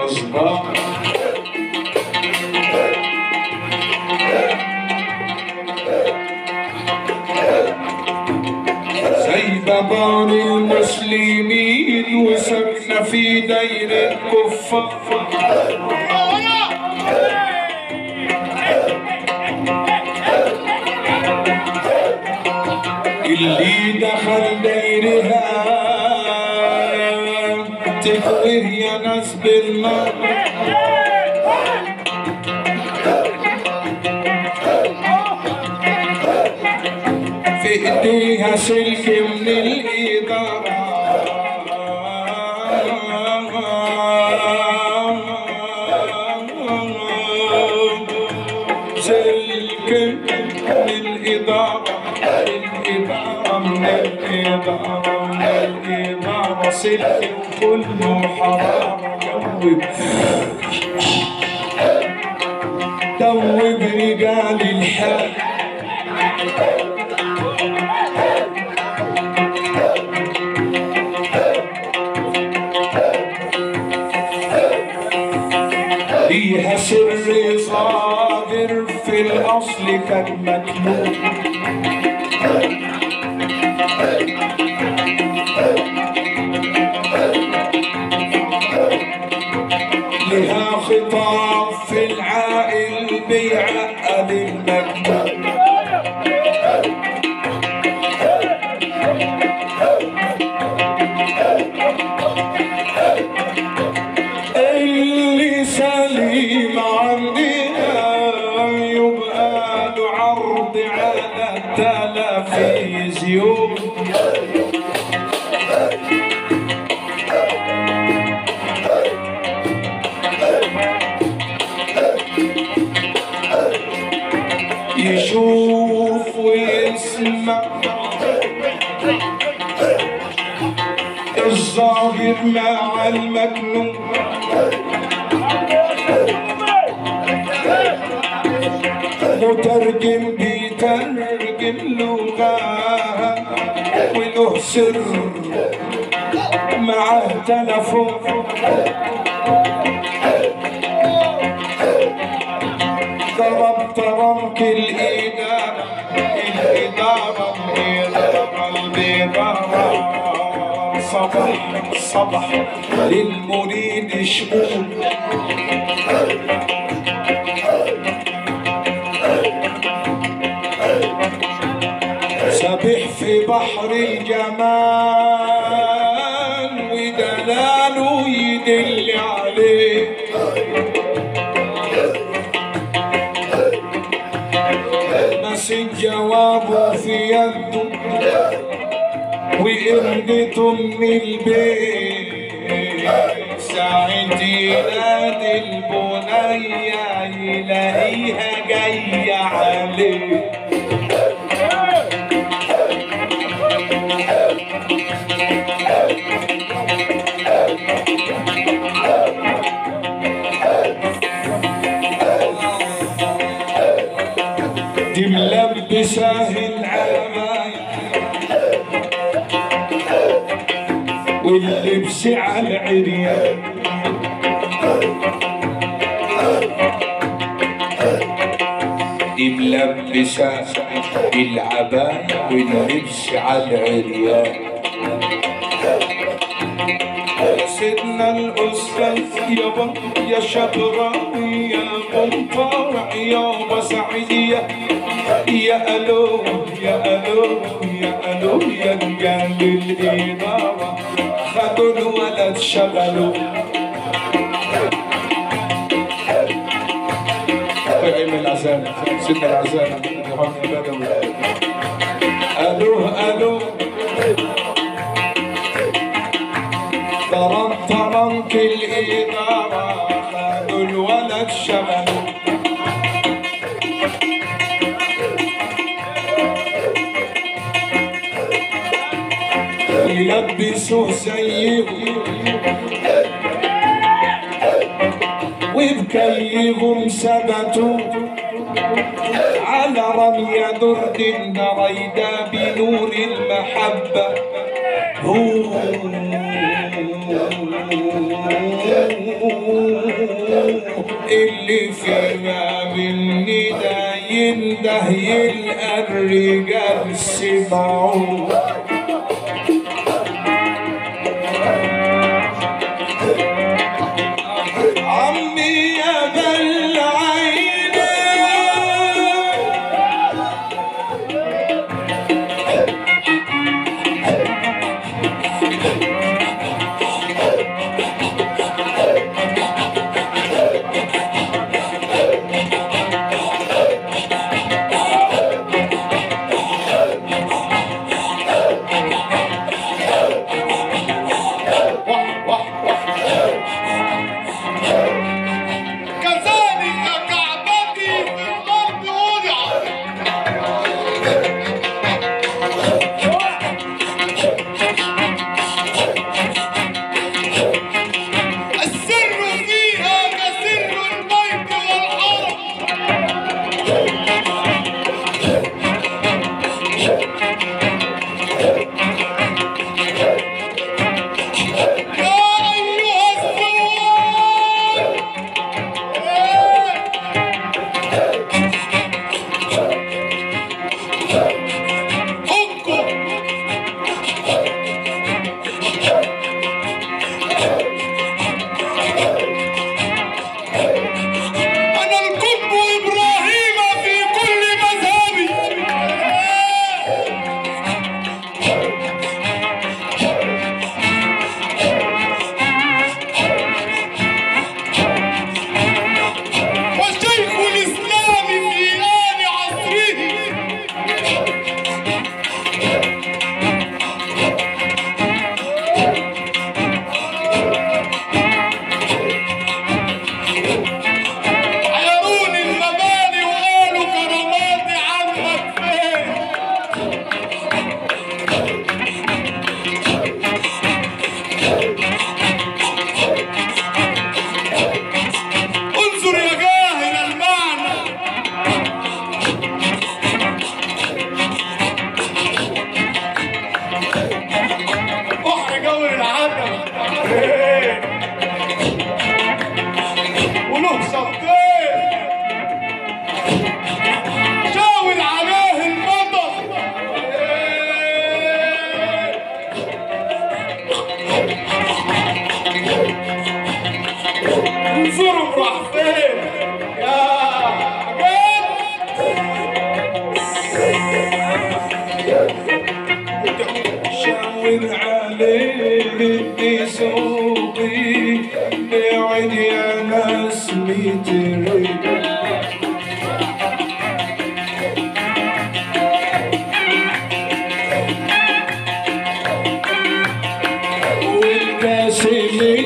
غصبان زي بابان المسلمين وسكنة في داير الكفار اللي دخل دايرها تكويه يا ناس بالنار في ايديها سلك من الإدارة سلك من الإدارة الإدارة من الإدارة من الإدارة سلك كله حرارة دوب دوب رجال الحال ليها سر صادر في الأصل كان مكتوب لها خطاب في العائل بيعقد المكتوب اللي سليم عندنا يبقى له عرض على التلفزيون يشوف ويسمع الظاهر مع المكنون مترجم بيترجم لغة وله سر معاه تلفون ضرب ترمك الإدارة الإدارة الإدارة الإدارة صبح صبح للمريد شؤون سبح في بحر الجمال ودلاله يدل عليه بس جوابه في يده وإمضته من البيت ساعة ينادي البنية يلاقيها جاية عليه دي ملبساه العماية واللبس على العريان دي ملبسة العباية واللبس على العريان سيدنا الأستاذ يابا يا شبراوي يا مطارع يابا سعيدية يا ألو يا ألو يا ألو يا رجال الإدارة خدوا الولد شغلوا طيب من العزام سيدنا العزام يا بدوي ألو ألو ترى ترنك الإدارة خدوا الولد شغلوا يلبسوه زيه وبكيهم ثبتوا على رمي درد دريدا بنور المحبة هو اللي فيها مني ده ينده يلقى الرجال سمعوه عمي يا بل عيني كذلك كعبتي في الأرض وضعت السر فيها كسر البيت والحرم يا أيها الزوار حكم أنا القطب إبراهيم في كل مذهبي وشيخ الإسلام في آل عصره عيروني المباني وقالوا كراماتي عنك فين انظر يا جاهل المعنى بحر جوي العتبة إيه. وله شطين شاور عليه المطر إيه. انظروا راح فين يا شاور عليه بسوقي بعد يا ناس متري والكاس اللي